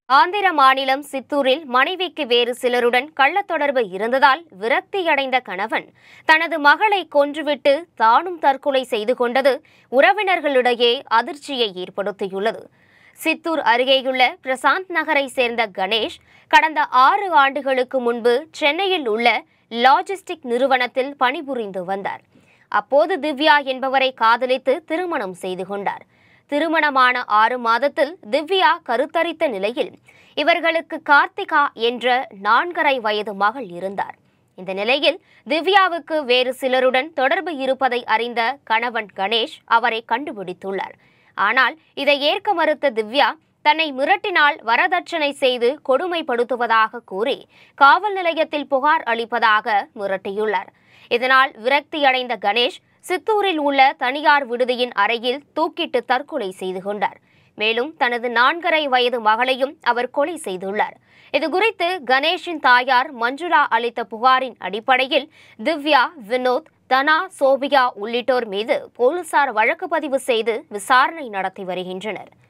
ஆந்திர மாநிலம் சித்தூரில் மனைவிக்கு வேறு சிலருடன் கள்ளத் தொடர்பு இருந்ததால் விரக்தியடைந்த கணவன் தனது மகளை கொன்றுவிட்டு தானும் தற்கொலை செய்து கொண்டது உறவினர்களிடையே அதிர்ச்சியை ஏற்படுத்தியுள்ளது சித்தூர் அருகேயுள்ள பிரசாந்த் நகரை சேர்ந்த கணேஷ் கடந்த ஆறு ஆண்டுகளுக்கு முன்பு சென்னையில் உள்ள லாஜிஸ்டிக் நிறுவனத்தில் பணிபுரிந்து வந்தார் அப்போது திவ்யா என்பவரை காதலித்து திருமணம் செய்து கொண்டார் திருமணமான ஆறு மாதத்தில் திவ்யா கருத்தரித்த நிலையில் இவர்களுக்கு கார்த்திகா என்ற நான்கரை வயது மகள் இருந்தார் இந்த நிலையில் திவ்யாவுக்கு வேறு சிலருடன் தொடர்பு இருப்பதை அறிந்த கணவன் கணேஷ் அவரை கண்டுபிடித்துள்ளார் ஆனால் இதை ஏற்க மறுத்த திவ்யா தன்னை மிரட்டினால் வரதட்சணை செய்து கொடுமைப்படுத்துவதாக கூறி காவல் நிலையத்தில் புகார் அளிப்பதாக மிரட்டியுள்ளார் இதனால் விரக்தியடைந்த கணேஷ் சித்தூரில் உள்ள தனியார் விடுதியின் அறையில் தூக்கிட்டு தற்கொலை செய்து கொண்டார் மேலும் தனது நான்கரை வயது மகளையும் அவர் கொலை செய்துள்ளார் இதுகுறித்து கணேஷின் தாயார் மஞ்சுளா அளித்த புகாரின் அடிப்படையில் திவ்யா வினோத் தனா சோபியா உள்ளிட்டோர் மீது போலீசார் வழக்கு பதிவு செய்து விசாரணை நடத்தி வருகின்றனர்